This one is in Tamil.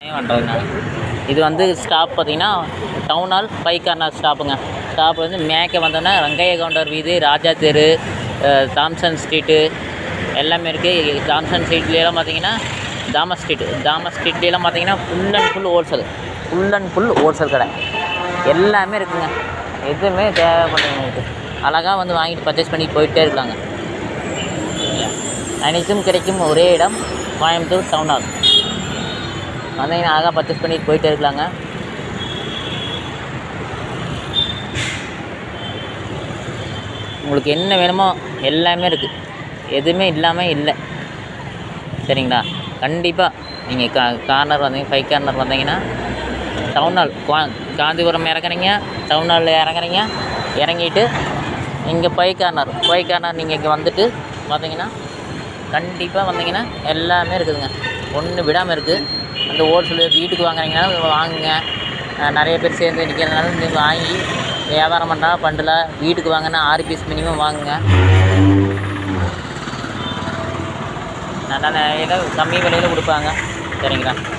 பண்ணுறதுங்க இது வந்து ஸ்டாப் பார்த்தீங்கன்னா டவுன் ஹால் பைக்கார்னர் ஸ்டாப்புங்க ஸ்டாப் வந்து மேற்க வந்தோன்னா வெங்கைய கவுண்டர் வீதி ராஜா தெரு அஹ், தாம்சன் ஸ்ட்ரீட்டு எல்லாமே இருக்குது தாம்சன் ஸ்ட்ரீட்லேலாம் பார்த்தீங்கன்னா தாமஸ் ஸ்ட்ரீட் தாமஸ் ஸ்ட்ரீட்லேலாம் பார்த்தீங்கன்னா full and full wholesale full and full wholesale கடை எல்லாமே இருக்குங்க எதுவுமே தேவைப்படுறவங்களுக்கு அழகாக வந்து வாங்கிட்டு பர்ச்சேஸ் பண்ணி போயிட்டே இருக்கலாங்க அனைத்தும் கிடைக்கும் ஒரே இடம் கோயம்புத்தூர் டவுன் ஹால் வந்தீங்கன்னா அழகாக பர்ச்சேஸ் பண்ணிட்டு போயிட்டே இருக்கலாங்க உங்களுக்கு என்ன வேணுமோ எல்லாமே இருக்குது எதுவுமே இல்லாமல் இல்லை சரிங்களா கண்டிப்பாக நீங்கள் கா கார்னர் வந்தீங்க ஃபைவ் கார்னர் வந்தீங்கன்னா டவுன் ஹால் கா காந்திபுரம் இறங்குறீங்க டவுன் ஹாலில் இறங்குறீங்க இறங்கிட்டு இங்கே ஃபைவ் கார்னர் ஃபைவ் கார்னர் நீங்கள் இங்கே வந்துட்டு பார்த்தீங்கன்னா கண்டிப்பாக வந்தீங்கன்னா எல்லாமே இருக்குதுங்க ஒன்று விடாமல் இருக்குது அந்த ஹோல்சேல் வீட்டுக்கு வாங்குறீங்கன்னா வாங்குங்க அஹ் நிறைய பேர் சேர்ந்து நிற்கிறதுனால நீங்கள் வாங்கி வியாபாரம் பண்ணா பண்ணல வீட்டுக்கு வாங்கினா ஆறு பீஸ் மினிமம் வாங்குங்க நல்லா ஏதோ கம்மி விலையில் கொடுப்பாங்க சரிங்களா